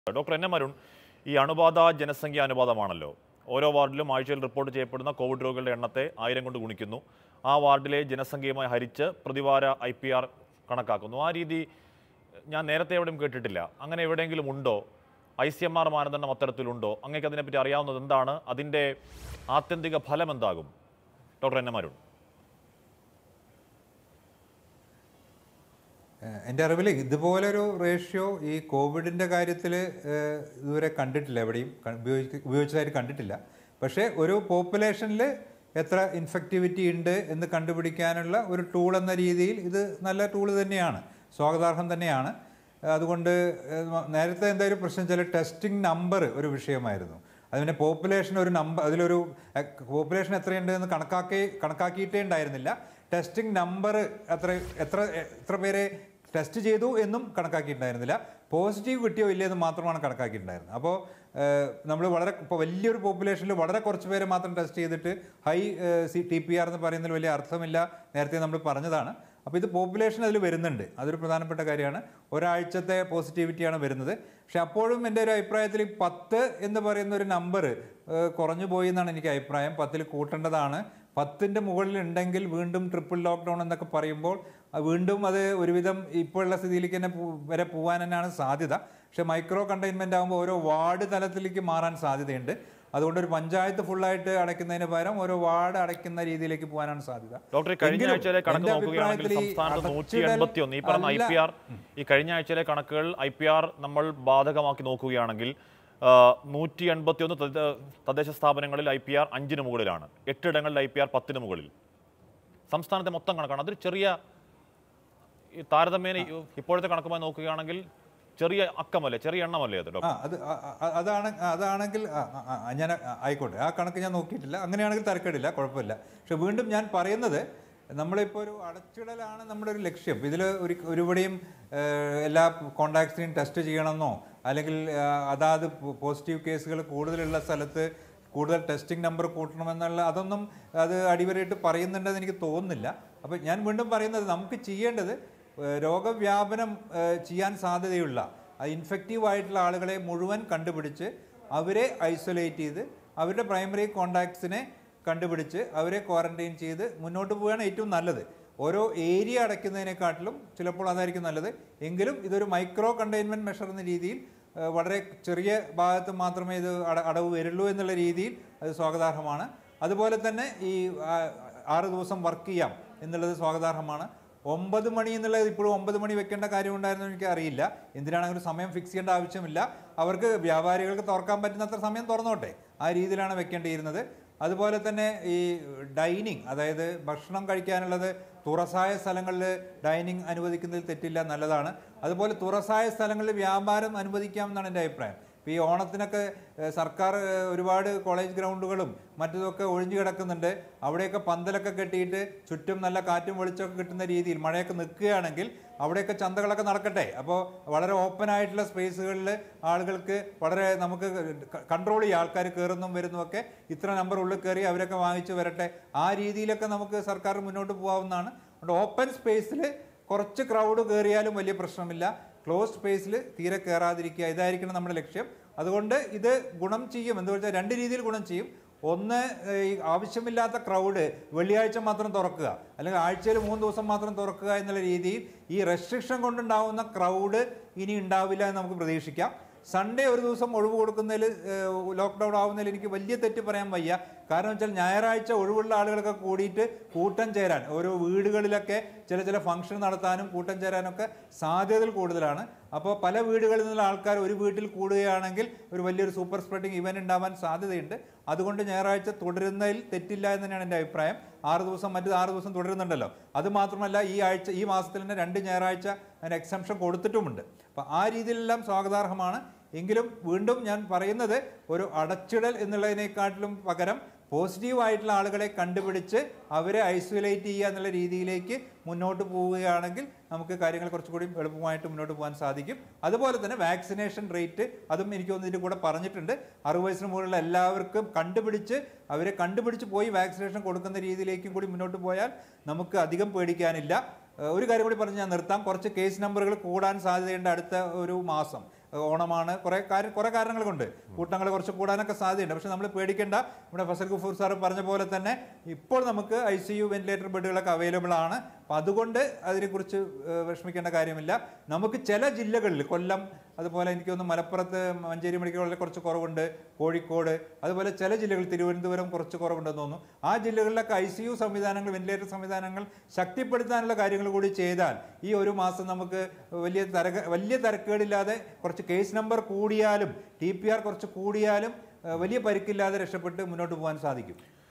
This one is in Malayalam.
ഡോക്ടർ എൻ എം അരുൺ ഈ അണുബാധ ജനസംഖ്യ അനുപാതമാണല്ലോ ഓരോ വാർഡിലും ആഴ്ചയിൽ റിപ്പോർട്ട് ചെയ്യപ്പെടുന്ന കോവിഡ് രോഗികളുടെ എണ്ണത്തെ ആയിരം കൊണ്ട് ഗുണിക്കുന്നു ആ വാർഡിലെ ജനസംഖ്യയുമായി ഹരിച്ച് പ്രതിവാര ഐ പി ആർ കണക്കാക്കുന്നു ആ രീതി ഞാൻ നേരത്തെ എവിടെയും കേട്ടിട്ടില്ല അങ്ങനെ എവിടെയെങ്കിലും ഉണ്ടോ ഐ സി എം ആർ മാനദണ്ഡം അത്തരത്തിലുണ്ടോ അങ്ങേക്ക് അതിനെപ്പറ്റി അറിയാവുന്നത് എന്താണ് അതിൻ്റെ ആത്യന്തിക ഫലം എന്താകും ഡോക്ടർ എൻ എം അരുൺ ഏഹ് എൻ്റെ അറിവിൽ ഇതുപോലൊരു റേഷ്യോ ഈ കോവിഡിൻ്റെ കാര്യത്തിൽ ഇതുവരെ കണ്ടിട്ടില്ല എവിടെയും ക- ഉപയോഗിക്ക- ഉപയോഗിച്ചതായിട്ട് കണ്ടിട്ടില്ല പക്ഷേ ഒരു പോപ്പുലേഷനിൽ എത്ര ഇൻഫെക്റ്റിവിറ്റി ഉണ്ട് എന്ന് കണ്ടുപിടിക്കാനുള്ള ഒരു ടൂൾ എന്ന രീതിയിൽ ഇത് നല്ല ടൂൾ തന്നെയാണ് സ്വാഗതാർഹം തന്നെയാണ് അതുകൊണ്ട് ഏഹ് മ- നേരത്തെ എന്തായാലും പ്രശ്നം വെച്ചാൽ ടെസ്റ്റിംഗ് നമ്പർ ഒരു വിഷയമായിരുന്നു അതിന് പോപ്പുലേഷൻ ഒരു നമ്പർ അതിലൊരു പോപ്പുലേഷൻ എത്രയുണ്ട് എന്ന് കണക്കാക്കി കണക്കാക്കിയിട്ടേ ഉണ്ടായിരുന്നില്ല ടെസ്റ്റിംഗ് നമ്പർ എത്ര എത്ര എത്ര പേരെ ടെസ്റ്റ് ചെയ്തു എന്നും കണക്കാക്കിയിട്ടുണ്ടായിരുന്നില്ല പോസിറ്റീവ് കിട്ടിയോ ഇല്ലയോ എന്ന് മാത്രമാണ് കണക്കാക്കിയിട്ടുണ്ടായിരുന്നത് അപ്പോൾ നമ്മൾ വളരെ ഇപ്പോൾ വലിയൊരു പോപ്പുലേഷനിൽ വളരെ കുറച്ച് പേരെ മാത്രം ടെസ്റ്റ് ചെയ്തിട്ട് high C T P R എന്ന് പറയുന്നതിൽ വലിയ അർത്ഥമില്ല നേരത്തെ നമ്മൾ പറഞ്ഞതാണ് അപ്പോൾ ഇത് പോപ്പുലേഷൻ അതിൽ വരുന്നുണ്ട് അതൊരു പ്രധാനപ്പെട്ട കാര്യമാണ് ഒരാഴ്ചത്തെ പോസിറ്റിവിറ്റിയാണ് വരുന്നത് പക്ഷെ അപ്പോഴും എൻ്റെ ഒരു അഭിപ്രായത്തിൽ ഈ പത്ത് എന്ന് പറയുന്ന ഒരു നമ്പർ കുറഞ്ഞു പോയി എന്നാണ് എനിക്ക് അഭിപ്രായം പത്തിൽ കൂട്ടേണ്ടതാണ് പത്തിൻ്റെ മുകളിൽ ഉണ്ടെങ്കിൽ വീണ്ടും ട്രിപ്പിൾ ലോക്ക്ഡൗൺ എന്നൊക്കെ പറയുമ്പോൾ അത് വീണ്ടും അത് ഒരുവിധം ഇപ്പോഴുള്ള സ്ഥിതിയിലേക്ക് തന്നെ പോ- വരെ പോകാൻ തന്നെയാണ് സാധ്യത പക്ഷേ മൈക്രോ കണ്ടെയ്ൻമെൻ്റ് ആകുമ്പോൾ ഓരോ വാർഡ് തലത്തിലേക്ക് മാറാൻ സാധ്യതയുണ്ട് അതുകൊണ്ട് ഒരു പഞ്ചായത്ത് ഫുള്ളായിട്ട് അടയ്ക്കുന്നതിന് പകരം ഓരോ വാർഡ് അടയ്ക്കുന്ന രീതിയിലേക്ക് പോകാനാണ് സാധ്യത ഡോക്ടർ ഈ കഴിഞ്ഞ എങ്കിലും ആഴ്ചയിലെ കണക്ക് എൻ്റെ നോക്കുകയാണെങ്കിൽ അഭിപ്രായത്തിൽ ഈ സംസ്ഥാനത്ത് നൂറ്റി അടച്ചിടൽ എൺപത്തി ഒന്ന് ഈ പറഞ്ഞ ഐ അല്ല- പി ആർ ഈ കഴിഞ്ഞ ആഴ്ചയിലെ കണക്കുകൾ ഐ പി ആർ നമ്മൾ ബാധകമാക്കി നോക്കുകയാണെങ്കിൽ നൂറ്റി എൺപത്തി ഒന്ന് തദ്ദേശ സ്ഥാപനങ്ങളിൽ ഐ പി ആർ അഞ്ചിന് മുകളിലാണ് എട്ടിടങ്ങളിൽ ഐ പി ആർ പത്തിന് മുകളിൽ സംസ്ഥാനത്തെ മൊത്തം കണക്കാണ് അതൊരു ചെറിയ ഈ താരതമ്യേന ഈ ഇപ്പോഴത്തെ കണക്കുമായി നോക്കുകയാണെങ്കിൽ ചെറിയ അക്കമല്ലേ ചെറിയ എണ്ണമല്ലേ അത് ആ ഡോക്ടർ അത് അ- അ- അതാണ് അതാണെങ്കിൽ ആ, ആ, ആ, ഞാൻ ആ, ആയിക്കോട്ടെ ആ കണക്ക് ഞാൻ നോക്കിയിട്ടില്ല അങ്ങനെയാണെങ്കിൽ തരക്കേടില്ല കുഴപ്പമില്ല പക്ഷെ വീണ്ടും ഞാൻ പറയുന്നത് നമ്മളിപ്പോൾ ഒരു അടച്ചിടലാണ് നമ്മുടെ ഒരു ലക്ഷ്യം ഇതിൽ ഒരു ഒരുപടിയും ഏഹ്, എല്ലാ കോണ്ടാക്ട്സിനെയും ടെസ്റ്റ് ചെയ്യണമെന്നോ അല്ലെങ്കിൽ ആ, അതാത് പോസിറ്റീവ് കേസുകൾ കൂടുതലുള്ള സ്ഥലത്ത് കൂടുതൽ ടെസ്റ്റിംഗ് നമ്പർ കൂട്ടണമെന്നുള്ള അതൊന്നും അത് അടിവരയിട്ട് പറയുന്നുണ്ടെന്ന് എനിക്ക് തോന്നുന്നില്ല അപ്പോൾ ഞാൻ വീണ്ടും പറയുന്നത് നമുക്ക് ചെയ്യേണ്ടത് ഏഹ് രോഗവ്യാപനം ഏഹ് ചെയ്യാൻ സാധ്യതയുള്ള ഇൻഫെക്റ്റീവ് ആയിട്ടുള്ള ആളുകളെ മുഴുവൻ കണ്ടുപിടിച്ച് അവരെ ഐസൊലേറ്റ് ചെയ്ത് അവരുടെ പ്രൈമറി കോണ്ടാക്ട്സിനെ കണ്ടുപിടിച്ച് അവരെ ക്വാറന്റൈൻ ചെയ്ത് മുന്നോട്ട് പോവുകയാണ് ഏറ്റവും നല്ലത് ഓരോ ഏരിയ അടയ്ക്കുന്നതിനെക്കാട്ടിലും ചിലപ്പോൾ അതായിരിക്കും നല്ലത് എങ്കിലും ഇതൊരു മൈക്രോ കണ്ടെയ്ൻമെൻറ്റ് മെഷർ എന്ന രീതിയിൽ ഏഹ് വളരെ ചെറിയ ഭാഗത്ത് മാത്രമേ ഇത് അട- അടവ് വരുള്ളൂ എന്നുള്ള രീതിയിൽ അത് സ്വാഗതാർഹമാണ് അതുപോലെ തന്നെ ഈ ആ, ആറ് ദിവസം വർക്ക് ചെയ്യാം എന്നുള്ളത് സ്വാഗതാർഹമാണ് ഒമ്പത് മണി എന്നുള്ളത് ഇപ്പോഴും ഒമ്പത് മണി വെക്കേണ്ട കാര്യമുണ്ടായിരുന്നു എനിക്ക് അറിയില്ല എന്തിനാണ് അങ്ങനെ ഒരു സമയം ഫിക്സ് ചെയ്യേണ്ട ആവശ്യമില്ല അവർക്ക് വ്യാപാരികൾക്ക് തുറക്കാൻ പറ്റുന്നത്ര സമയം തുറന്നോട്ടെ ആ രീതിയിലാണ് വെക്കേണ്ടിയിരുന്നത് അതുപോലെ തന്നെ ഈ ഡൈനിങ് അതായത് ഭക്ഷണം കഴിക്കാനുള്ളത് തുറസായ സ്ഥലങ്ങളിൽ ഡൈനിങ് അനുവദിക്കുന്നതിൽ തെറ്റില്ല നല്ലതാണ് അതുപോലെ തുറസായ സ്ഥലങ്ങളിൽ വ്യാപാരം അനുവദിക്കാമെന്നാണ് എൻ്റെ അഭിപ്രായം ഇപ്പോൾ ഈ ഓണത്തിനൊക്കെ ഏഹ്, സർക്കാർ ഏഹ്, ഒരുപാട് കോളേജ് ഗ്രൗണ്ടുകളും മറ്റതൊക്കെ ഒഴിഞ്ഞു കിടക്കുന്നുണ്ട് അവിടെയൊക്കെ പന്തലൊക്കെ കെട്ടിയിട്ട് ചുറ്റും നല്ല കാറ്റും വെളിച്ചമൊക്കെ കിട്ടുന്ന രീതിയിൽ മഴയൊക്കെ നിൽക്കുകയാണെങ്കിൽ അവിടെയൊക്കെ ചന്തകളൊക്കെ നടക്കട്ടെ അപ്പോൾ വളരെ ഓപ്പൺ ആയിട്ടുള്ള സ്പേസുകളിൽ ആളുകൾക്ക് വളരെ നമുക്ക് കൺട്രോൾ ചെയ്യുക ആൾക്കാർ കയറുന്നതും വരുന്നതുമൊക്കെ ഇത്ര നമ്പർ ഉള്ളിൽ കയറി അവരൊക്കെ വാങ്ങിച്ച് വരട്ടെ ആ രീതിയിലൊക്കെ നമുക്ക് സർക്കാർ മുന്നോട്ട് പോകാവുന്നതാണ് അതുകൊണ്ട് ഓപ്പൺ സ്പേസിൽ കുറച്ച് ക്രൗഡ് കയറിയാലും വലിയ പ്രശ്നമില്ല ക്ലോസ് സ്പേസിൽ തീരെ കയറാതിരിക്കുക ഇതായിരിക്കണം നമ്മുടെ ലക്ഷ്യം അതുകൊണ്ട് ഇത് ഗുണം ചെയ്യും എന്ന് വെച്ചാൽ രണ്ട് രീതിയിൽ ഗുണം ചെയ്യും ഒന്ന് ഏഹ്, ഈ ആവശ്യമില്ലാത്ത ക്രൗഡ് വെള്ളിയാഴ്ച മാത്രം തുറക്കുക അല്ലെങ്കിൽ ആഴ്ചയിൽ മൂന്ന് ദിവസം മാത്രം തുറക്കുക എന്നുള്ള രീതിയിൽ ഈ റെസ്ട്രിക്ഷൻ കൊണ്ടുണ്ടാവുന്ന ക്രൗഡ് ഇനി ഉണ്ടാവില്ല എന്ന് നമുക്ക് പ്രതീക്ഷിക്കാം സൺഡേ ഒരു ദിവസം ഒഴിവ് കൊടുക്കുന്നതിൽ ലോക്ക്ഡൗൺ ആവുന്നതിൽ എനിക്ക് വലിയ തെറ്റ് പറയാൻ വയ്യ കാരണം വെച്ചാൽ ഞായറാഴ്ച ഒഴിവുള്ള ആളുകളൊക്കെ കൂടിയിട്ട് കൂട്ടം ചേരാൻ ഓരോ വീടുകളിലൊക്കെ ചില ചില ഫംഗ്ഷൻ നടത്താനും കൂട്ടം ചേരാനൊക്കെ സാധ്യതകൾ കൂടുതലാണ് അപ്പോൾ പല വീടുകളിൽ നിന്നുള്ള ആൾക്കാർ ഒരു വീട്ടിൽ കൂടുകയാണെങ്കിൽ ഒരു വലിയൊരു സൂപ്പർ സ്പ്രെഡിങ് ഇവന്റ് ഉണ്ടാവാൻ സാധ്യതയുണ്ട് അതുകൊണ്ട് ഞായറാഴ്ച തുടരുന്നതിൽ തെറ്റില്ല എന്ന് തന്നെയാണ് എൻ്റെ അഭിപ്രായം ആറ് ദിവസം മറ്റു ആറ് ദിവസം തുടരുന്നുണ്ടല്ലോ അത് മാത്രമല്ല ഈ ആഴ്ച ഈ മാസത്തിൽ തന്നെ രണ്ട് ഞായറാഴ്ച അതിന് എക്സംഷൻ കൊടുത്തിട്ടുമുണ്ട് അപ്പോൾ ആ രീതിയിലെല്ലാം സ്വാഗതാർഹമാണ് എങ്കിലും വീണ്ടും ഞാൻ പറയുന്നത് ഒരു അടച്ചിടൽ എന്നുള്ളതിനെക്കാട്ടിലും പകരം പോസിറ്റീവ് ആയിട്ടുള്ള ആളുകളെ കണ്ടുപിടിച്ച് അവരെ ഐസൊലേറ്റ് ചെയ്യുക എന്നുള്ള രീതിയിലേക്ക് മുന്നോട്ട് പോവുകയാണെങ്കിൽ നമുക്ക് കാര്യങ്ങൾ കുറച്ചുകൂടി എളുപ്പമായിട്ട് മുന്നോട്ട് പോകാൻ സാധിക്കും അതുപോലെ തന്നെ വാക്സിനേഷൻ റേറ്റ് അതും എനിക്ക് തോന്നുന്നു ഇതിൻ്റെ കൂടെ പറഞ്ഞിട്ടുണ്ട് അറുപത് വയസ്സിന് മുകളിലുള്ള എല്ലാവർക്കും കണ്ടുപിടിച്ച് അവരെ കണ്ടുപിടിച്ച് പോയി വാക്സിനേഷൻ കൊടുക്കുന്ന രീതിയിലേക്കും കൂടി മുന്നോട്ട് പോയാൽ നമുക്ക് അധികം പേടിക്കാനില്ല ഏഹ് ഒരു കാര്യം കൂടി പറഞ്ഞ് ഞാൻ നിർത്താം കുറച്ച് കേസ് നമ്പറുകൾ കൂടാൻ സാധ്യതയുണ്ട് അടുത്ത ഒരു മാസം ഓണമാണ് കുറേ കാര്യം കുറേ കാരണങ്ങൾ കൊണ്ട് കൂട്ടങ്ങൾ കുറച്ച് കൂടാനൊക്കെ സാധ്യതയുണ്ട് പക്ഷെ നമ്മൾ പേടിക്കേണ്ട ഇവിടെ ഫസൽ ഗഫൂർ സാർ പറഞ്ഞ പോലെ തന്നെ ഇപ്പോൾ നമുക്ക് ഐ സി യു വെന്റിലേറ്റർ ബെഡുകളൊക്കെ അവൈലബിൾ ആണ് അപ്പം അതുകൊണ്ട് അതിനെക്കുറിച്ച് ഏഹ്, വിഷമിക്കേണ്ട കാര്യമില്ല നമുക്ക് ചില ജില്ലകളിൽ കൊല്ലം അതുപോലെ എനിക്കൊന്ന് മലപ്പുറത്ത് മഞ്ചേരി മെഡിക്കൽ കോളേജിൽ കുറച്ച് കുറവുണ്ട് കോഴിക്കോട് അതുപോലെ ചില ജില്ലകൾ തിരുവനന്തപുരം കുറച്ച് കുറവുണ്ടെന്ന് തോന്നുന്നു ആ ജില്ലകളിലൊക്കെ ഐ സി യു സംവിധാനങ്ങൾ വെന്റിലേറ്റർ സംവിധാനങ്ങൾ ശക്തിപ്പെടുത്താനുള്ള കാര്യങ്ങൾ കൂടി ചെയ്താൽ ഈ ഒരു മാസം നമുക്ക് വലിയ തരക വലിയ തരക്കേടില്ലാതെ കുറച്ച് കേസ് നമ്പർ കൂടിയാലും ടി പി ആർ കുറച്ച് കൂടിയാലും ഏഹ്, വലിയ പരിക്കില്ലാതെ രക്ഷപ്പെട്ട് മുന്നോട്ട് പോകാൻ സാധിക്കും